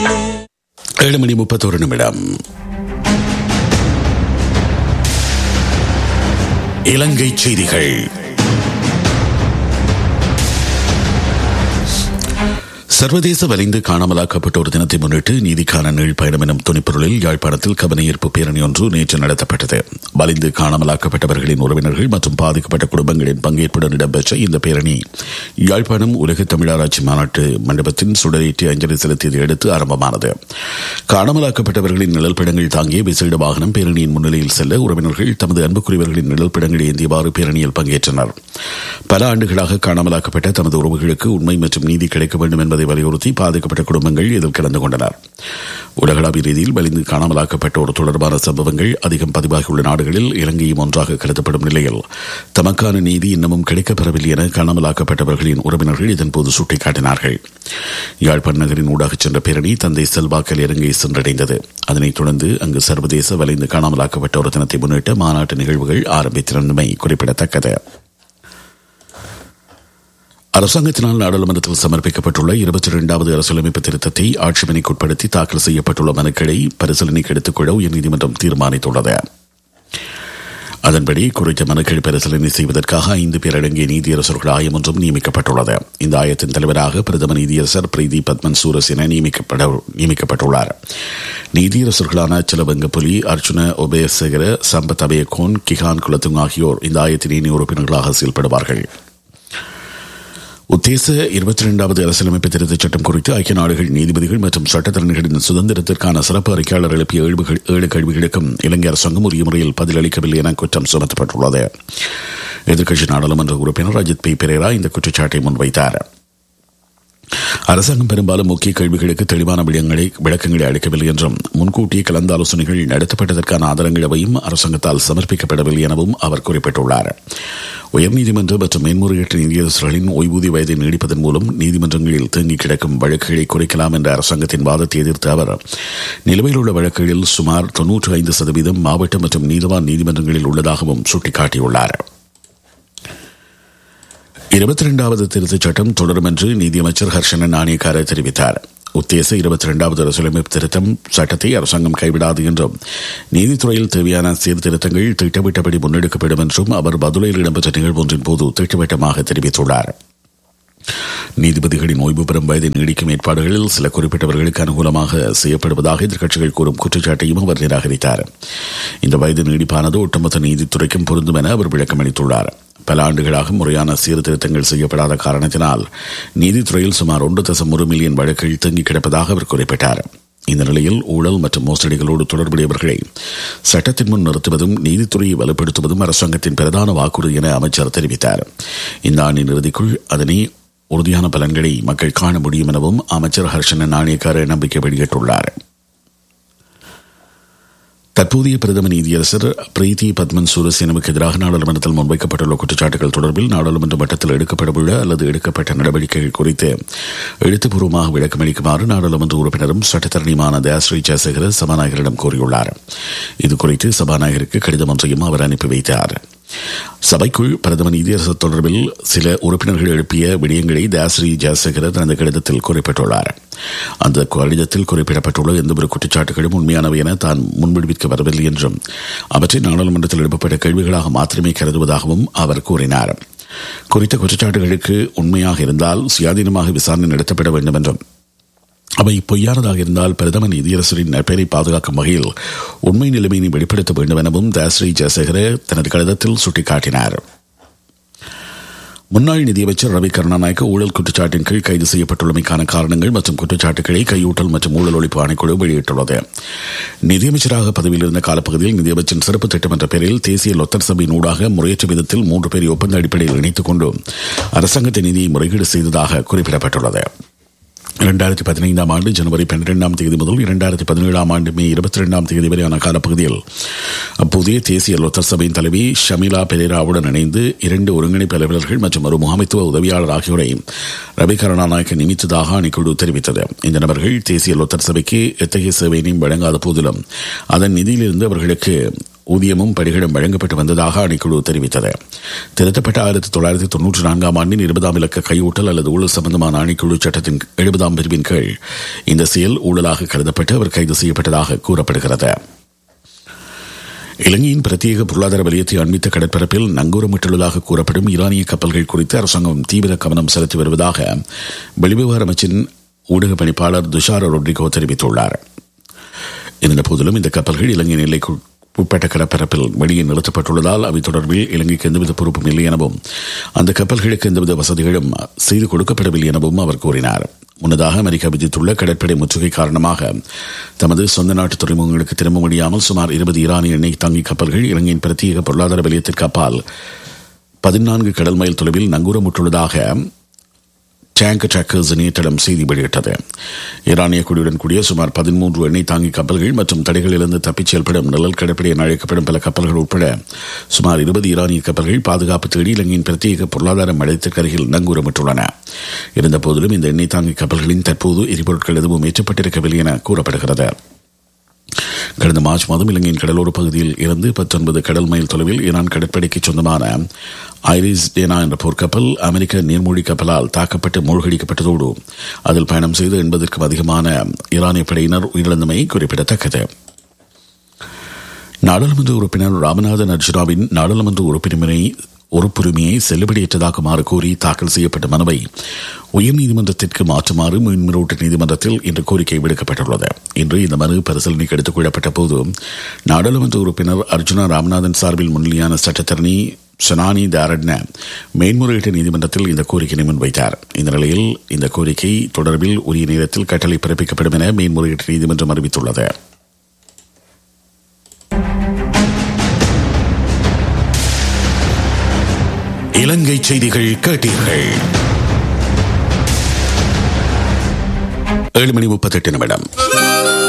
ஏழு மணி முப்பத்தோரு நிமிடம் இலங்கை செய்திகள் சர்வதேச வலிந்து காணாமலாக்கப்பட்ட ஒரு தினத்தை முன்னிட்டு நீதிக்கான நீள் பயணம் எனும் துணிப்பொருளில் யாழ்ப்பாணத்தில் கவனஈர்ப்பு பேரணி ஒன்று நேற்று நடத்தப்பட்டது வலிந்து காணாமலாக்கப்பட்டவர்களின் உறவினர்கள் மற்றும் பாதிக்கப்பட்ட குடும்பங்களின் பங்கேற்புடன் இடம்பெற்ற இந்த பேரணி யாழ்ப்பாணம் உலக தமிழராட்சி மாநாட்டு மண்டபத்தின் சுடரேற்றி அஞ்சலி செலுத்தியதை அடுத்து ஆரம்பமானது காணாமலாக்கப்பட்டவர்களின் நிழல்படங்கள் தாங்கிய விசேட வாகனம் பேரணியின் முன்னிலையில் செல்ல உறவினர்கள் தமது அன்புக்குரியவர்களின் நிழல்படங்களை ஏந்தியவாறு பேரணியில் பங்கேற்றனர் பல ஆண்டுகளாக காணாமலாக்கப்பட்ட தமது உறவுகளுக்கு உண்மை மற்றும் நீதி கிடைக்க வேண்டும் என்பதை வலியுறுத்தி பாதிக்கப்பட்ட குடும்பங்கள் இதில் கலந்து கொண்டனர் உலகளாவிய ரீதியில் வலிந்து காணாமலாக்கப்பட்டோர் தொடர்பான சம்பவங்கள் அதிகம் பதிவாகியுள்ள நாடுகளில் இலங்கையும் ஒன்றாக கருதப்படும் நிலையில் தமக்கான நீதி இன்னமும் கிடைக்கப்பெறவில்லை என காணாமலாக்கப்பட்டவர்களின் உறவினர்கள் இதன்போது சுட்டிக்காட்டினார்கள் யாழ்ப்பாண நகரின் ஊடாக சென்ற பேரணி தந்தை செல்வாக்கல் இலங்கை சென்றடைந்தது அதனைத் தொடர்ந்து அங்கு சர்வதேச வலிந்து காணாமலாக்கப்பட்டோர் தினத்தை முன்னிட்டு மாநாட்டு நிகழ்வுகள் ஆரம்பித்திருந்தமை குறிப்பிடத்தக்கது அரசாங்கத்தினால் நாடாளுமன்றத்தில் சமர்ப்பிக்கப்பட்டுள்ள இருபத்தி இரண்டாவது அரசியலமைப்பு திருத்தத்தை ஆட்சேபனைக்குட்படுத்தி தாக்கல் செய்யப்பட்டுள்ள மனுக்களை பரிசீலனைக்கு எடுத்துக்கொள்ள உயர்நீதிமன்றம் தீர்மானித்துள்ளது அதன்படி குறித்த மனுக்கள் பரிசீலனை செய்வதற்காக ஐந்து பேர் அடங்கிய நீதியரசர்கள் ஆயம் ஒன்றும் நியமிக்கப்பட்டுள்ளது இந்த ஆயத்தின் தலைவராக பிரதம நீதியரசர் பிரீதி பத்மன் சூரசேன நியமிக்கப்பட நியமிக்கப்பட்டுள்ளார் நீதியரசர்களான செலவங்க புலி அர்ஜுன உபயசேகர சம்பத் அபயகோன் கிகான் குலத்துங் ஆகியோர் இந்த ஆயத்தின் இணை உறுப்பினர்களாக செயல்படுவார்கள் உத்தேச இருபத்தி இரண்டாவது அரசியலமைப்பு திருத்தச் சட்டம் குறித்து ஐக்கிய நாடுகள் நீதிபதிகள் மற்றும் சட்டத்தரணிகளின் சுதந்திரத்திற்கான சிறப்பு அறிக்கையாளர் எழுப்பிய ஏழு கேள்விகளுக்கும் இலங்கை அரசாங்கம் உரிய முறையில் பதிலளிக்கவில்லை என குற்றம் சுமத்தப்பட்டுள்ளது எதிர்க்கட்சி நாடாளுமன்ற உறுப்பினர் அஜித் பி பெரேரா இந்த குற்றச்சாட்டை முன்வைத்தார் அரசாங்கம் பெரும்பாலும் முக்கிய கேள்விகளுக்கு தெளிவான விடயங்களை விளக்கங்களை அளிக்கவில்லை என்றும் முன்கூட்டிய கலந்தாலோசனைகள் நடத்தப்பட்டதற்கான ஆதாரங்கள் எவையும் அரசாங்கத்தால் சமர்ப்பிக்கப்படவில்லை எனவும் அவர் குறிப்பிட்டுள்ளார் உயர்நீதிமன்ற மற்றும் மேன்முறையீட்டு நீதியரசர்களின் ஓய்வூதிய வயதை நீடிப்பதன் மூலம் நீதிமன்றங்களில் தேங்கி கிடக்கும் வழக்குகளை குறைக்கலாம் என்ற அரசாங்கத்தின் வாதத்தை எதிர்த்த அவர் நிலுவையில் உள்ள வழக்குகளில் சுமார் தொன்னூற்றி ஐந்து சதவீதம் மாவட்ட மற்றும் நீதவான் நீதிமன்றங்களில் உள்ளதாகவும் சுட்டிக்காட்டியுள்ளார் இருபத்தி இரண்டாவது திருத்தச் சட்டம் தொடரும் என்று நீதியமைச்சர் ஹர்ஷன நாணயக்கார தெரிவித்தார் உத்தேச இருபத்தி இரண்டாவது அரசியலமைப்பு திருத்தம் சட்டத்தை அரசாங்கம் கைவிடாது என்றும் நீதித்துறையில் தேவையான சீர்திருத்தங்கள் திட்டமிட்டபடி முன்னெடுக்கப்படும் என்றும் அவர் பதுளையில் இடம்பெற்ற நிகழ்வு ஒன்றின் போது திட்டவட்டமாக தெரிவித்துள்ளார் நீதிபதிகளின் ஓய்வு பெறும் வயதை நீடிக்கும் ஏற்பாடுகளில் சில குறிப்பிட்டவர்களுக்கு அனுகூலமாக செய்யப்படுவதாக எதிர்க்கட்சிகள் கூறும் குற்றச்சாட்டையும் அவர் நிராகரித்தார் இந்த வயது நீடிப்பானது ஒட்டுமொத்த நீதித்துறைக்கும் பொருந்தும் என அவர் விளக்கமளித்துள்ளார் பல ஆண்டுகளாக முறையான சீர்திருத்தங்கள் செய்யப்படாத காரணத்தினால் நீதித்துறையில் சுமார் ஒன்று தசம் ஒரு மில்லியன் வழக்குகள் தங்கி கிடப்பதாக அவர் குறிப்பிட்டார் இந்த நிலையில் ஊழல் மற்றும் மோசடிகளோடு தொடர்புடையவர்களை சட்டத்தின் முன் நிறுத்துவதும் நீதித்துறையை வலுப்படுத்துவதும் அரசாங்கத்தின் பிரதான வாக்குறுதி என அமைச்சர் தெரிவித்தார் இந்த ஆண்டின் இறுதிக்குள் அதனை உறுதியான பலன்களை மக்கள் காண முடியும் எனவும் அமைச்சர் ஹர்ஷன நாணயக்கார நம்பிக்கை வெளியிட்டுள்ளார் தற்போதைய பிரதம நீதியரசர் பிரீத்தி பத்மன் சூரசேனவுக்கு எதிராக நாடாளுமன்றத்தில் முன்வைக்கப்பட்டுள்ள குற்றச்சாட்டுகள் தொடர்பில் நாடாளுமன்ற மட்டத்தில் எடுக்கப்படவுள்ள அல்லது எடுக்கப்பட்ட நடவடிக்கைகள் குறித்து எழுத்துப்பூர்வமாக விளக்கமளிக்குமாறு நாடாளுமன்ற உறுப்பினரும் சட்டத்தரணியுமான தயாஸ்ரீ ஜெயசேகர சபாநாயகரிடம் கூறியுள்ளார் இதுகுறித்து சபாநாயகருக்கு கடிதம் ஒன்றையும் அவர் அனுப்பி வைத்தார் சபைக்குள் பிரதம நீதியரசர் தொடர்பில் சில உறுப்பினர்கள் எழுப்பிய விடயங்களை தாஸ்ரீ ஜெயசேகர தனது கடிதத்தில் குறிப்பிட்டுள்ளார் அந்த கடிதத்தில் குறிப்பிடப்பட்டுள்ள எந்தவொரு குற்றச்சாட்டுகளும் உண்மையானவை என தான் முன்விடுவிக்க வரவில்லை என்றும் அவற்றை நாடாளுமன்றத்தில் எழுப்பப்பட்ட கேள்விகளாக மாத்திரமே கருதுவதாகவும் அவர் கூறினார் குறித்த குற்றச்சாட்டுகளுக்கு உண்மையாக இருந்தால் சுயாதீனமாக விசாரணை நடத்தப்பட வேண்டும் என்றும் அவை பொய்யானதாக இருந்தால் பிரதம நீதியரசரின் நற்பெயரை பாதுகாக்கும் வகையில் உண்மை நிலைமையை வெளிப்படுத்த வேண்டும் எனவும் தாஸ்ரீ ஜெயசேகர தனது கடிதத்தில் சுட்டிக்காட்டினார் முன்னாள் நிதியமைச்சர் ரவி கருணாநாயக்க ஊழல் குற்றச்சாட்டின் கீழ் கைது செய்யப்பட்டுள்ளமைக்கான காரணங்கள் மற்றும் குற்றச்சாட்டுகளை கையூட்டல் மற்றும் ஊழல் ஒழிப்பு ஆணைக்குழு வெளியிட்டுள்ளது நிதியமைச்சராக பதவியில் இருந்த காலப்பகுதியில் நிதியமைச்சரின் சிறப்பு திட்டம் என்ற பெயரில் தேசிய லொத்தர் சபையின் ஊடாக முறையற்ற விதத்தில் மூன்று பேரை ஒப்பந்த அடிப்படையில் இணைத்துக் கொண்டு அரசாங்கத்தின் நிதியை முறைகேடு செய்ததாக குறிப்பிடப்பட்டுள்ளது இரண்டாயிரத்தி பதினைந்தாம் ஆண்டு ஜனவரி பன்னிரெண்டாம் தேதி முதல் இரண்டாயிரத்தி பதினேழாம் ஆண்டு மே இருபத்தி இரண்டாம் தேதி வரையான காலப்பகுதியில் அப்போதைய தேசிய லொத்தர் சபையின் தலைவி ஷமிலா பெரேராவுடன் இணைந்து இரண்டு ஒருங்கிணைப்பு அலுவலர்கள் மற்றும் ஒரு முகாமைத்துவ உதவியாளர் ஆகியோரை ரவி கருணாநாயக்க நியமித்ததாக அணிக்குழு தெரிவித்தது இந்த நபர்கள் தேசிய லொத்தர் சபைக்கு எத்தகைய சேவையினையும் வழங்காத போதிலும் அதன் நிதியிலிருந்து அவர்களுக்கு ஊதியமும் படிகளும் வழங்கப்பட்டு வந்ததாக ஆணைக்குழு தெரிவித்தது திருத்தப்பட்ட ஆயிரத்தி தொள்ளாயிரத்தி தொன்னூற்றி நான்காம் ஆண்டின் இருபதாம் இலக்க கையூட்டல் அல்லது ஊழல் சம்பந்தமான ஆணைக்குழு சட்டத்தின் எழுபதாம் பிரிவின் கீழ் இந்த செயல் ஊழலாக கருதப்பட்டு அவர் கைது செய்யப்பட்டதாக கூறப்படுகிறது இலங்கையின் பிரத்யேக பொருளாதார வலயத்தை அண்மித்த கடற்பரப்பில் நங்கூரமிட்டுள்ளதாக கூறப்படும் ஈரானிய கப்பல்கள் குறித்து அரசாங்கம் தீவிர கவனம் செலுத்தி வருவதாக வெளிவிவகார அமைச்சின் ஊடக பணிப்பாளர் துஷார ரொட்ரிகோ தெரிவித்துள்ளார் இருந்த போதிலும் இந்த கப்பல்கள் இலங்கையின் எல்லைக்கு உட்பட்ட கடற்பரப்பில் வெளியே நிறுத்தப்பட்டுள்ளதால் அவை தொடர்பில் இலங்கைக்கு எந்தவித பொறுப்பும் இல்லை எனவும் அந்த கப்பல்களுக்கு எந்தவித வசதிகளும் செய்து கொடுக்கப்படவில்லை எனவும் அவர் கூறினார் முன்னதாக அமெரிக்கா விதித்துள்ள கடற்படை முற்றுகை காரணமாக தமது சொந்த நாட்டு துறைமுகங்களுக்கு திரும்ப முடியாமல் சுமார் இருபது ஈரானிய எண்ணெய் தாங்கி கப்பல்கள் இலங்கையின் பிரத்யேக பொருளாதார வலயத்திற்கு அப்பால் பதினான்கு கடல் மைல் தொலைவில் நங்கூரமுட்டுள்ளதாக டேங்க் ட்ராக்கர்ஸ் இணையதளம் செய்தி வெளியிட்டது ஈரானிய குடியுடன் கூடிய சுமார் பதிமூன்று எண்ணெய் தாங்கி கப்பல்கள் மற்றும் தடைகளிலிருந்து தப்பிச் செயல்படும் நிழல் கடற்படை என அழைக்கப்படும் பல கப்பல்கள் உட்பட சுமார் இருபது ஈரானிய கப்பல்கள் பாதுகாப்பு தேடி இலங்கையின் பிரத்யேக பொருளாதார மழைத்திற்கு அருகில் நங்கூரமிட்டுள்ளன இருந்தபோதிலும் இந்த எண்ணெய் தாங்கி கப்பல்களின் தற்போது எரிபொருட்கள் எதுவும் ஏற்றப்பட்டிருக்கவில்லை என கூறப்படுகிறது கடந்த மார்ச் மாதம் இலங்கையின் கடலோர பகுதியில் இருந்து பத்தொன்பது கடல் மைல் தொலைவில் ஈரான் கடற்படைக்கு சொந்தமான ஐரிஸ் டேனா என்ற போர்க்கப்பல் அமெரிக்க நீர்மூழ்கி கப்பலால் தாக்கப்பட்டு மூழ்கடிக்கப்பட்டதோடு அதில் பயணம் செய்து எண்பதற்கும் அதிகமான ஈரானிய படையினர் உயிரிழந்தமை குறிப்பிடத்தக்கது நாடாளுமன்ற உறுப்பினர் ராமநாதன் அர்ஜுனாவின் நாடாளுமன்ற உறுப்பினரை உறுப்புரிமையை செல்லுபடியற்றதாக்குமாறு கோரி தாக்கல் செய்யப்பட்ட மனுவை உயர்நீதிமன்றத்திற்கு மாற்றுமாறு மேன்முறையீட்டு நீதிமன்றத்தில் இன்று கோரிக்கை விடுக்கப்பட்டுள்ளது இன்று இந்த மனு பரிசீலனைக்கு எடுத்துக் கொள்ளப்பட்ட போது நாடாளுமன்ற உறுப்பினர் அர்ஜுனா ராமநாதன் சார்பில் முன்னிலையான சட்டத்தரணி சனானி தாரட்ன மேன்முறையீட்டு நீதிமன்றத்தில் இந்த கோரிக்கையை முன்வைத்தார் இந்த நிலையில் இந்த கோரிக்கை தொடர்பில் உரிய நேரத்தில் கட்டளை பிறப்பிக்கப்படும் என மேன்முறையீட்டு நீதிமன்றம் அறிவித்துள்ளது இலங்கை செய்திகள் கேட்டீர்கள் ஏழு மணி முப்பத்தெட்டு நிமிடம்